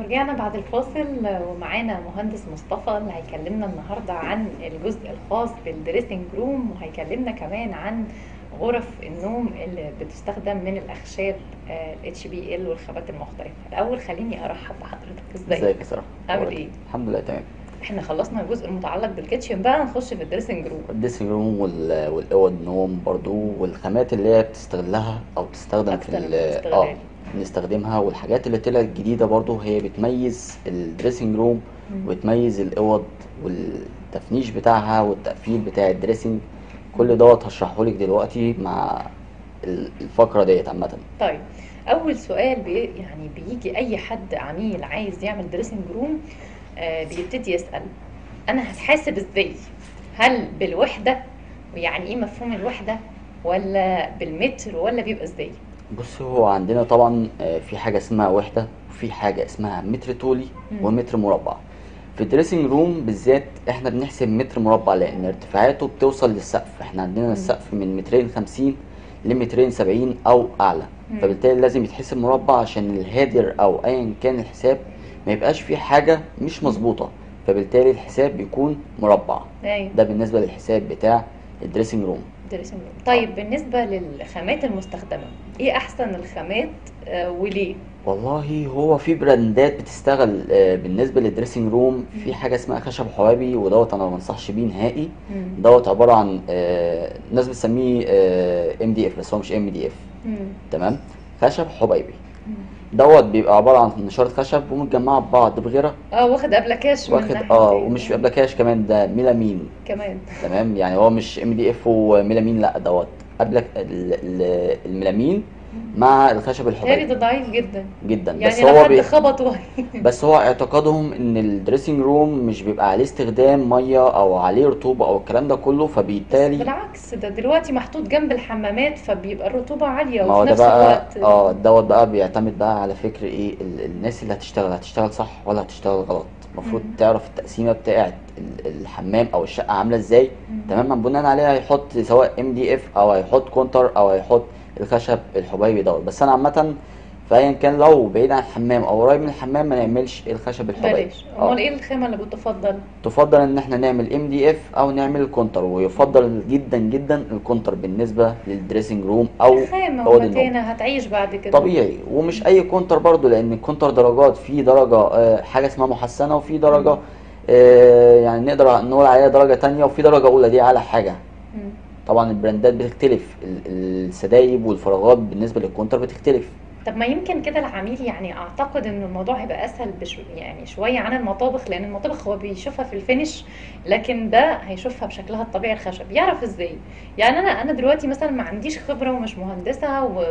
ورجعنا بعد الفاصل ومعانا مهندس مصطفى اللي هيكلمنا النهارده عن الجزء الخاص بالدريسنج روم وهيكلمنا كمان عن غرف النوم اللي بتستخدم من الاخشاب الاتش بي ال والخامات المختلفه الاول خليني ارحب بحضرتك ازيك ازيك يا ساره عامل ايه الحمد لله تمام احنا خلصنا الجزء المتعلق بالكيتشن بقى نخش في الدريسنج روم الدريسنج روم وال- والاوض النوم برضو والخامات اللي هي بتستغلها او بتستخدم في أكتر ال- من اه استغلال. بنستخدمها والحاجات اللي طلعت جديده برضو هي بتميز الدريسنج روم مم. وتميز الاوض والتفنيش بتاعها والتقفيل بتاع الدريسنج كل دوت هشرحه لك دلوقتي مع ال- الفقره ديت عامه طيب اول سؤال بي يعني بيجي اي حد عميل عايز يعمل دريسنج روم آه بيبتدي يسال انا هتحاسب ازاي هل بالوحده ويعني ايه مفهوم الوحده ولا بالمتر ولا بيبقى ازاي بص هو عندنا طبعا آه، في حاجة اسمها وحدة وفي حاجة اسمها متر طولي مم. ومتر مربع في الدريسنج روم بالذات احنا بنحسب متر مربع لان ارتفاعاته بتوصل للسقف احنا عندنا السقف من مترين خمسين لمترين سبعين او اعلى مم. فبالتالي لازم يتحسب مربع عشان الهادر او ايا كان الحساب ما يبقاش فيه حاجة مش مظبوطة فبالتالي الحساب بيكون مربع ايوه ده بالنسبة للحساب بتاع الدريسنج روم دريسنج روم طيب بالنسبه للخامات المستخدمه ايه احسن الخامات آه وليه والله هو في براندات بتشتغل آه، بالنسبه للدريسنج روم في حاجه اسمها خشب حوابي ودوت انا ما بنصحش بيه نهائي مم. دوت عباره عن آه، ناس بتسميه ام دي اف بس هو مش ام دي اف مم. تمام خشب حبيبي مم. دوت بيبقى عباره عن نشاره خشب ومتجمعه ببعض بغيره اه واخد ابلكاش من واخد ناحية اه إيه؟ ومش ابلكاش كمان ده ميلامين كمان تمام يعني هو مش ام دي اف وميلامين لا دوت قبلك ال- ال- الميلامين مع الخشب تاني الحبيبي ده ضعيف جدا جدا يعني بس لو هو حد بي... خبطه بس هو اعتقادهم ان الدريسنج روم مش بيبقى عليه استخدام ميه او عليه رطوبه او الكلام ده كله فبالتالي بالعكس ده دلوقتي محطوط جنب الحمامات فبيبقى الرطوبة عالية ما هو وفي ده نفس بقى الوقت اه دوت بقى بيعتمد بقى على فكر ايه ال- الناس اللي هتشتغل هتشتغل صح ولا هتشتغل غلط المفروض مم. تعرف التقسيمه بتاعت ال- الحمام او الشقه عامله ازاي مم. تمام بناء عليها هيحط سواء ام دي اف او هيحط كونتر او هيحط الخشب الحبيبي دوت بس انا عامه فايا كان لو بعيد عن الحمام او قريب من الحمام ما نعملش الخشب الحبيبي بلاش آه. امال ايه الخامة اللي بتفضل تفضل ان احنا نعمل ام دي اف او نعمل الكونتر ويفضل جدا جدا الكونتر بالنسبه للدريسنج روم او خامة اوض النوم ومتانة هتعيش بعد كده طبيعي ومش اي كونتر برضو لان الكونتر درجات في درجه آه، حاجه اسمها محسنه وفي درجه آه، يعني نقدر نقول عليها درجه تانية وفي درجه اولى دي اعلى حاجه مم. طبعا البراندات بتختلف ال- السدايب والفراغات بالنسبه للكونتر بتختلف طب ما يمكن كده العميل يعني اعتقد ان الموضوع هيبقى اسهل بشو يعني شوية عن المطابخ لان المطابخ هو بيشوفها في الفينش لكن ده هيشوفها بشكلها الطبيعي الخشب يعرف ازاي يعني انا انا دلوقتي مثلا ما عنديش خبرة ومش مهندسة و...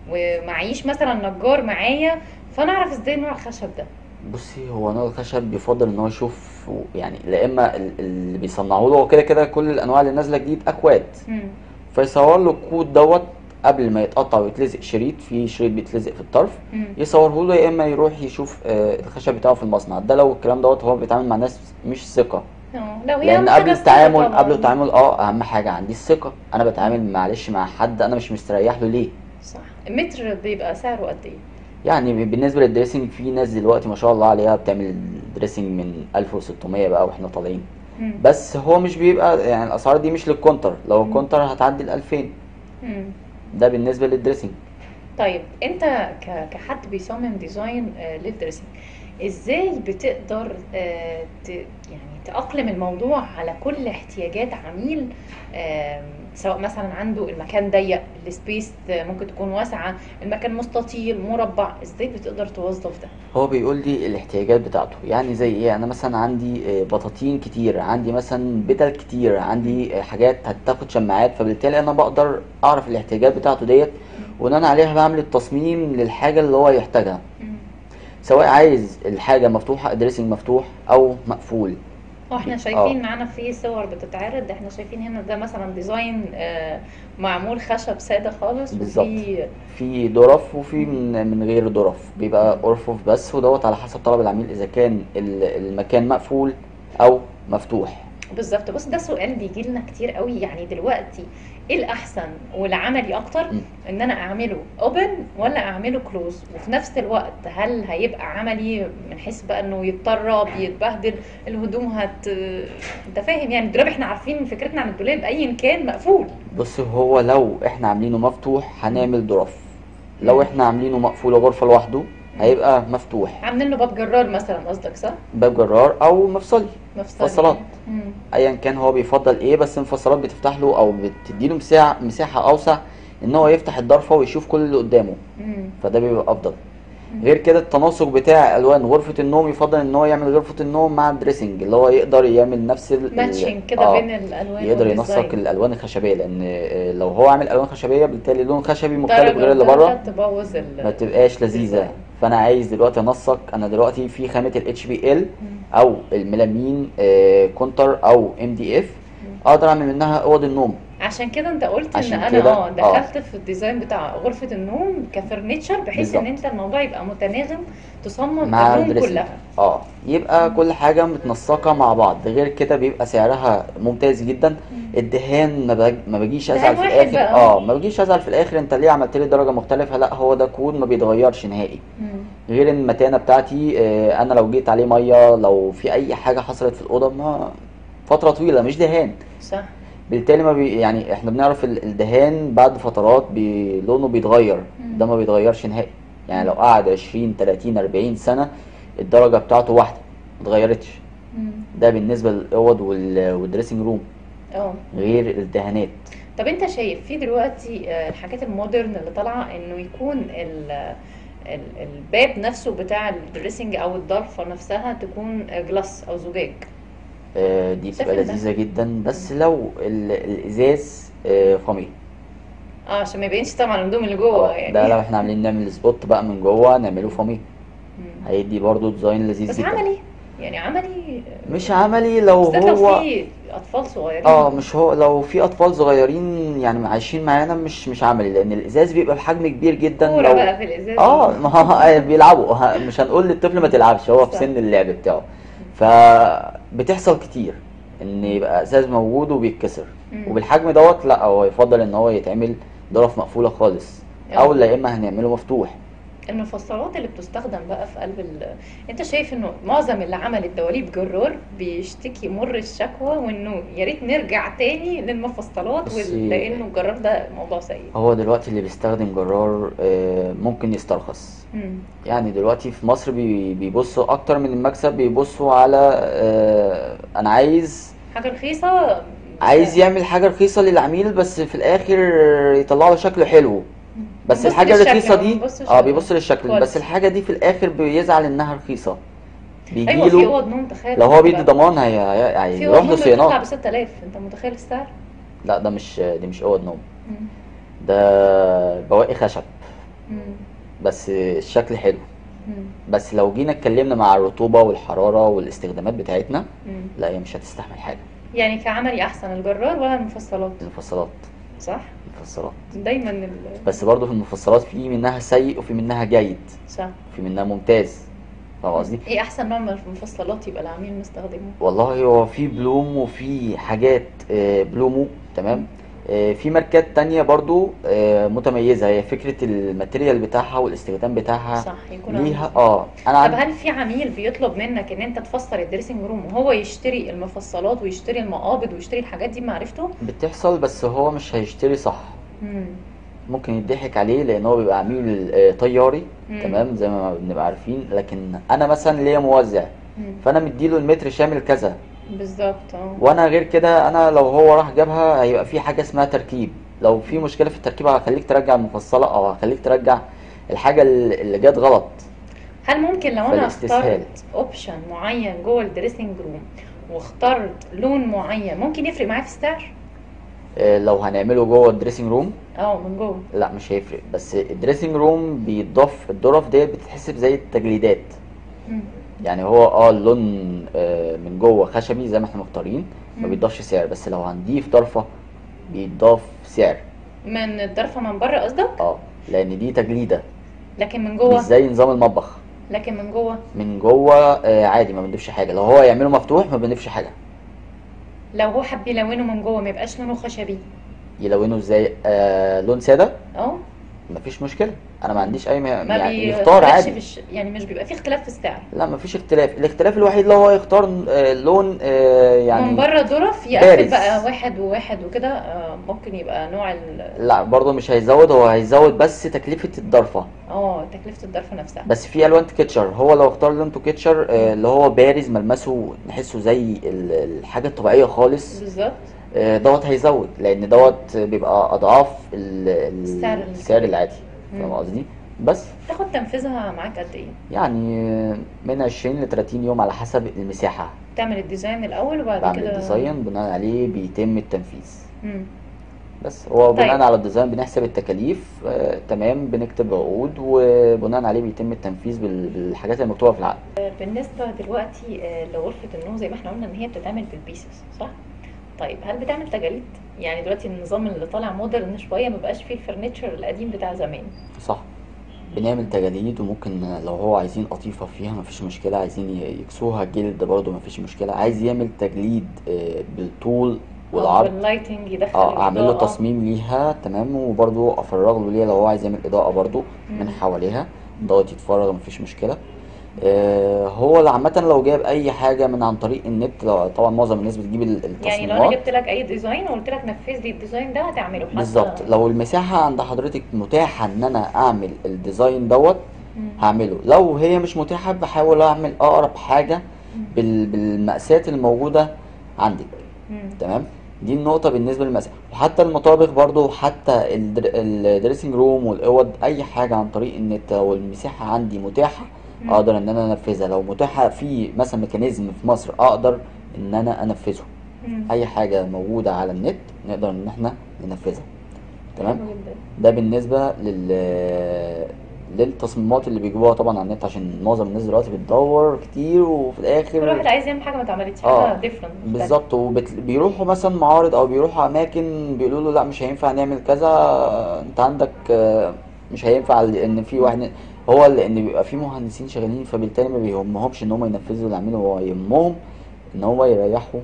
ومعيش مثلا نجار معايا فانا اعرف ازاي نوع الخشب ده بصي هو نوع الخشب بيفضل ان هو يشوف يعني لا اما ال- اللي بيصنعوا له هو كده كده كل الانواع اللي نازله جديد اكواد مم. فيصور له الكود دوت قبل ما يتقطع ويتلزق شريط في شريط بيتلزق في الطرف مم. يصوره له يا اما يروح يشوف آه، الخشب بتاعه في المصنع ده لو الكلام دوت هو بيتعامل مع ناس مش ثقه اه لو هي لان أهم قبل حاجة التعامل الثقة قبل طبعاً. التعامل اه اهم حاجه عندي الثقه انا بتعامل معلش مع حد انا مش مستريح له ليه صح المتر بيبقى سعره قد ايه يعني بالنسبه للدريسنج في ناس دلوقتي ما شاء الله عليها بتعمل دريسنج من 1600 بقى واحنا طالعين مم. بس هو مش بيبقى يعني الاسعار دي مش للكونتر لو الكونتر هتعدي ال 2000 مم. ده بالنسبه للدريسنج طيب انت ك- كحد بيصمم ديزاين آه، للدريسنج ازاي بتقدر آه، ت- يعني تأقلم الموضوع على كل احتياجات عميل آم، سواء مثلا عنده المكان ضيق السبيس آه، ممكن تكون واسعة المكان مستطيل مربع ازاي بتقدر توظف ده هو بيقول لي الاحتياجات بتاعته يعني زي ايه انا مثلا عندي آه، بطاطين كتير عندي مثلا بدل كتير عندي آه، حاجات هتاخد شماعات فبالتالي انا بقدر اعرف الاحتياجات بتاعته ديت وبناء عليها بعمل التصميم للحاجه اللي هو يحتاجها مم. سواء عايز الحاجه مفتوحه ادريسنج مفتوح او مقفول واحنا اه. شايفين معانا في صور بتتعرض احنا شايفين هنا ده مثلا ديزاين آه، معمول خشب سادة خالص بالظبط. وفي في ظرف وفي من من غير ظرف بيبقى ارفف بس ودوت على حسب طلب العميل اذا كان ال- المكان مقفول او مفتوح بالظبط بص ده سؤال بيجي لنا كتير قوي يعني دلوقتي ايه الاحسن والعملي اكتر مم. ان انا اعمله اوبن ولا اعمله كلوز وفي نفس الوقت هل هيبقى عملي من حيث بقى انه يتطرب يتبهدل الهدوم هت انت فاهم يعني الدولاب احنا عارفين فكرتنا عن الدولاب ايا كان مقفول بص هو لو احنا عاملينه مفتوح هنعمل ظرف لو مم. احنا عاملينه مقفول غرفة لوحده هيبقى مفتوح عاملين له باب جرار مثلا قصدك صح؟ باب جرار او مفصلي مفصلي مفصلات. مم. ايا كان هو بيفضل ايه بس المفصلات بتفتح له او بتديله مساحة مساحة اوسع ان هو يفتح الضرفة ويشوف كل اللي قدامه مم. فده بيبقى افضل مم. غير كده التناسق بتاع الوان غرفة النوم يفضل ان هو يعمل غرفة النوم مع الدريسنج اللي هو يقدر يعمل نفس ال ال- ماتشنج كده آه، بين الالوان يقدر والديزاين. ينسق الالوان الخشبيه لان آه، لو هو عامل الوان خشبيه بالتالي لون خشبي مختلف درجة غير اللي درجة بره تبوظ ال ما تبقاش لذيذه الديزاين. فانا عايز دلوقتي انسق انا دلوقتي في خامه الاتش بي ال مم. او الميلامين آه، كونتر او ام دي اف اقدر اعمل منها اوض النوم عشان كده انت قلت ان عشان انا كده، اه آه. دخلت في الديزاين بتاع غرفة النوم كفرنتشر بحيث ان بالظبط. انت الموضوع يبقى متناغم تصمم مع الروم الدريسنج كلها اه يبقى كل حاجه متنسقه مع بعض غير كده بيبقى سعرها ممتاز جدا الدهان ما, بج... ما بجيش دهان ازعل في واحد الاخر بقى. اه ما بجيش ازعل في الاخر انت ليه عملت لي درجه مختلفه لا هو ده كود ما بيتغيرش نهائي مم. غير ان المتانه بتاعتي آه، انا لو جيت عليه ميه لو في اي حاجه حصلت في الاوضه ما فتره طويله مش دهان صح بالتالي ما بي يعني احنا بنعرف ال- الدهان بعد فترات بي لونه بيتغير مم. ده ما بيتغيرش نهائي يعني لو قعد 20 30 40 سنه الدرجه بتاعته واحده ما اتغيرتش مم. ده بالنسبه للاوض وال- والدريسنج روم اه غير الدهانات طب انت شايف في دلوقتي آه، الحاجات المودرن اللي طالعه انه يكون ال ال- الباب نفسه بتاع الدريسنج او الضرفه نفسها تكون جلاس او زجاج آه، دي بتبقى شايف ده؟ لذيذه جدا بس لو ال- الازاز آه، فامي اه عشان ما يبينش طبعا الهدوم اللي جوه آه، يعني ده لو احنا عاملين نعمل سبوت بقى من جوه نعمله فامي مم. هيدي برضو ديزاين لذيذ بس جدا عملي يعني عملي مش عملي لو بالذات لو هو في اطفال صغيرين اه مش هو لو في اطفال صغيرين يعني عايشين معانا مش مش عملي لان الازاز بيبقى بحجم كبير جدا كوره لو بقى في الازاز اه ما هو بيلعبوا ه- مش هنقول للطفل ما تلعبش هو في صح. سن اللعب بتاعه فبتحصل كتير ان يبقى ازاز موجود وبيتكسر مم. وبالحجم دوت لا هو يفضل ان هو يتعمل ظرف مقفوله خالص او آه. لا اما هنعمله مفتوح المفصلات اللي بتستخدم بقى في قلب ال... انت شايف انه معظم اللي عمل الدواليب جرار بيشتكي مر الشكوى وانه يا ريت نرجع تاني للمفصلات بصي- وال... لانه الجرار ده موضوع سيء هو دلوقتي اللي بيستخدم جرار آه، ممكن يسترخص مم. يعني دلوقتي في مصر بي- بيبصوا اكتر من المكسب بيبصوا على آه، انا عايز حاجه رخيصه عايز يعمل حاجه رخيصه للعميل بس في الاخر يطلع له شكله حلو بس بنبص الحاجه للشكل، الرخيصه ما دي بنبصش اه لل- بيبص للشكل quality. بس الحاجه دي في الاخر بيزعل انها رخيصه ايوه في بيجيله اوض نوم تخيل لو هو بيدي بقى- ضمان هي هي- في اوض هيروح نوم له بتطلع صيانات ب 6000 انت متخيل السعر؟ لا ده مش دي مش اوض نوم مم. ده بواقي خشب مم. بس الشكل حلو مم. بس لو جينا اتكلمنا مع الرطوبه والحراره والاستخدامات بتاعتنا مم. لا هي مش هتستحمل حاجه يعني كعملي احسن الجرار ولا المفصلات المفصلات صح؟ المفصلات دايما ال... بس برضو في المفصلات في منها سيء وفي منها جيد صح في منها ممتاز فاهم قصدي ايه احسن نوع من المفصلات يبقى العميل مستخدمه؟ والله هو في بلوم وفي حاجات آه، بلومو تمام آه، في ماركات تانية برضو آه، متميزة هي فكرة الماتيريال بتاعها والاستخدام بتاعها صح يكون ليها عميل. اه انا طب عندي هل في عميل بيطلب منك ان انت تفسر الدريسنج روم وهو يشتري المفصلات ويشتري المقابض ويشتري الحاجات دي بمعرفته؟ بتحصل بس هو مش هيشتري صح مم. ممكن يضحك عليه لان هو بيبقى عميل آه، طياري مم. تمام زي ما بنبقى عارفين لكن انا مثلا ليا موزع مم. فانا مديله المتر شامل كذا بالظبط اه وانا غير كده انا لو هو راح جابها هيبقى في حاجه اسمها تركيب لو في مشكله في التركيب هخليك ترجع المفصله او هخليك ترجع الحاجه اللي اللي جت غلط هل ممكن لو انا فالاستسهال. اخترت اوبشن معين جوه الدريسنج روم واخترت لون معين ممكن يفرق معايا في السعر؟ آه، لو هنعمله جوه الدريسنج روم اه من جوه لا مش هيفرق بس الدريسنج روم بيتضاف الظرف ديت بتتحسب زي التجليدات مم. يعني هو اه اللون آه، من جوه خشبي زي ما احنا مختارين ما مم. بيتضافش سعر بس لو هنضيف ضرفه بيتضاف سعر من الضرفه من بره قصدك؟ اه لان دي تجليده لكن من مش جوه زي نظام المطبخ لكن من جوه من جوه آه، عادي ما بنضيفش حاجه لو هو يعمله مفتوح ما بنضيفش حاجه لو هو حب يلونه من جوه ما يبقاش لونه خشبي يلونه ازاي آه لون ساده اه مفيش مشكله انا ما عنديش اي م... ما يعني يختار بيختلفش عادي في الش... يعني مش بيبقى فيه اختلاف في السعر لا مفيش اختلاف الاختلاف الوحيد اللي هو يختار آه لون آه من يعني بره ظرف يقفل بارز. بقى واحد وواحد وكده آه، ممكن يبقى نوع ال لا برضه مش هيزود هو هيزود بس تكلفه الضرفه اه تكلفة الضرفة نفسها بس في الوان كيتشر هو لو اختار لون كيتشر آه اللي هو بارز ملمسه نحسه زي ال- الحاجه الطبيعيه خالص بالظبط آه دوت هيزود لان دوت بيبقى اضعاف ال- ال- السعر ال- السعر العادي فاهم مم. قصدي بس تاخد تنفيذها معاك قد ايه؟ يعني من 20 ل 30 يوم على حسب المساحة تعمل الديزاين الاول وبعد بعمل كده الديزاين بناء عليه بيتم التنفيذ مم. بس هو بناء طيب. على الديزاين بنحسب التكاليف آه تمام بنكتب عقود وبناء عليه بيتم التنفيذ بال- بالحاجات المكتوبة في العقد بالنسبة دلوقتي آه، لغرفة النوم زي ما احنا قلنا ان هي بتتعمل بالبيسز صح؟ طيب هل بتعمل تجاريد؟ يعني دلوقتي النظام اللي طالع مودرن شوية مبقاش فيه الفرنتشر القديم بتاع زمان صح بنعمل تجاليد وممكن لو هو عايزين قطيفة فيها مفيش مشكلة عايزين ي- يكسوها جلد برضه مفيش مشكلة عايز يعمل تجليد آه، بالطول والعرض واللايتنج يدخل اه اعمل له الإضاءة. تصميم ليها تمام وبرضو افرغ له ليها لو هو عايز يعمل اضاءه برضو من مم. حواليها دوت يتفرغ مفيش مشكله آه هو عامه لو جاب اي حاجه من عن طريق النت لو- طبعا معظم الناس بتجيب ال- يعني لو انا التصميمات جبت لك اي ديزاين وقلت لك نفذ لي الديزاين ده هتعمله حتى بالظبط لو المساحه عند حضرتك متاحه ان انا اعمل الديزاين دوت مم. هعمله لو هي مش متاحه بحاول اعمل اقرب حاجه بال بالمقاسات الموجوده عندك مم. تمام دي النقطة بالنسبة للمساحة وحتى المطابخ برضو حتى الدر... الدريسنج روم والأوض أي حاجة عن طريق النت لو المساحة عندي متاحة مم. أقدر إن أنا أنفذها لو متاحة في مثلا ميكانيزم في مصر أقدر إن أنا أنفذه مم. أي حاجة موجودة على النت نقدر إن إحنا ننفذها تمام حلو جدا ده بالنسبة لل للتصميمات اللي بيجيبوها طبعا على النت عشان معظم الناس دلوقتي بتدور كتير وفي كل واحد الآخر عايز يعمل حاجة ما اتعملتش آه، حاجة ديفرنت بالظبط وبيروحوا مثلا معارض او بيروحوا اماكن بيقولوا له لا مش هينفع نعمل كذا انت عندك آه، مش هينفع لان في واحد هو لان بيبقى في مهندسين شغالين فبالتالي ما بيهمهمش ان هم ينفذوا اللي عاملينه هو يهمهم ان هو يريحوا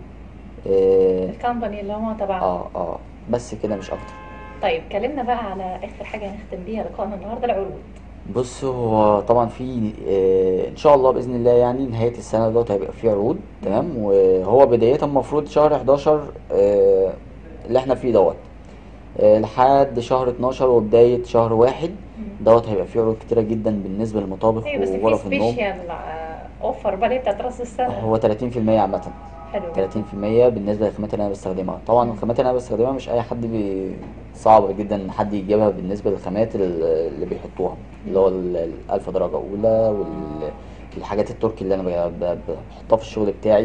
اه الكامباني اللي هو تبعها اه, آه بس كده مش اكتر طيب اتكلمنا بقى على اخر حاجة هنختم بيها لقائنا النهاردة العروض بص هو طبعا في آه، ان شاء الله باذن الله يعني نهايه السنه دوت هيبقى في عروض تمام وهو بدايه المفروض شهر 11 آه، اللي احنا فيه دوت آه، لحد شهر 12 وبدايه شهر واحد مم. دوت هيبقى فيه عروض كتيره جدا بالنسبه للمطابخ ايوه بس في وغرف النوم سبيشال اوفر بقى اللي هي بتاعت راس السنة هو 30% عامه حلو جدا 30% بالنسبه للخامات اللي انا بستخدمها طبعا الخامات اللي انا بستخدمها مش اي حد بي... صعب جدا ان حد يجيبها بالنسبه للخامات ال- اللي بيحطوها اللي هو ال- الالف درجه اولى وال- والحاجات التركي اللي انا ب- ب- بحطها في الشغل بتاعي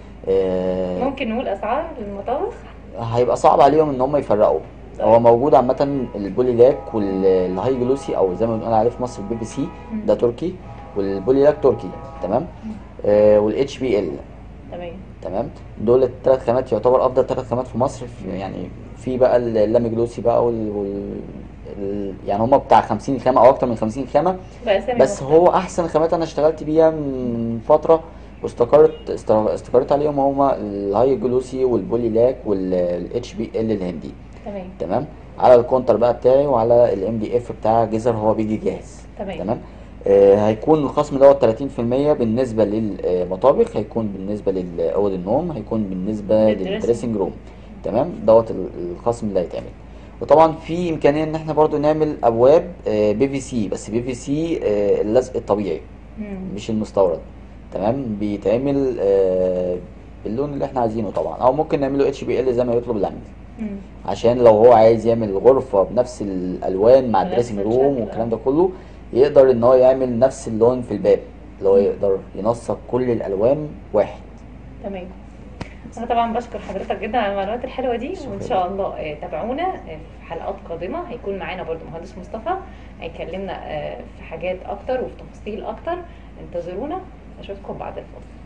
آه، ممكن نقول اسعار للمطابخ هيبقى صعب عليهم ان هم يفرقوا هو موجود عامة البولي لاك والهاي جلوسي او زي ما بنقول عليه في مصر البي بي سي مم. ده تركي والبولي لاك تركي تمام آه والاتش بي ال تمام تمام دول الثلاث خامات يعتبر افضل ثلاث خامات في مصر في يعني في بقى اللامي جلوسي بقى وال, وال ال- يعني هم بتاع 50 خامه او اكتر من 50 خامه بأسامي بس مختلفة. هو احسن خامات انا اشتغلت بيها من فتره واستقرت استر- استقريت عليهم هما الهاي جلوسي والبولي لاك والاتش بي ال الهندي تمام تمام على الكونتر بقى بتاعي وعلى الام دي اف بتاع جيزر هو بيجي جاهز تمام. تمام آه هيكون الخصم دوت 30% بالنسبه للمطابخ هيكون بالنسبه لاوض النوم هيكون بالنسبه للدريسنج. للدريسنج روم تمام دوت ال- الخصم اللي هيتعمل وطبعا في امكانيه ان احنا برضو نعمل ابواب بي في سي بس بي في سي اللزق الطبيعي مم. مش المستورد تمام بيتعمل آه، باللون اللي احنا عايزينه طبعا او ممكن نعمله اتش بي ال زي ما يطلب العميل مم. عشان لو هو عايز يعمل غرفة بنفس الألوان مع بنفس الدريسنج الشكل، روم آه. والكلام ده كله يقدر إن هو يعمل نفس اللون في الباب اللي هو يقدر ينسق كل الألوان واحد تمام انا طبعا بشكر حضرتك جدا على المعلومات الحلوه دي وان شكراً. شاء الله آه، تابعونا آه، في حلقات قادمه هيكون معانا برضو مهندس مصطفى هيكلمنا آه، في حاجات اكتر وفي تفاصيل اكتر انتظرونا اشوفكم بعد الفاصل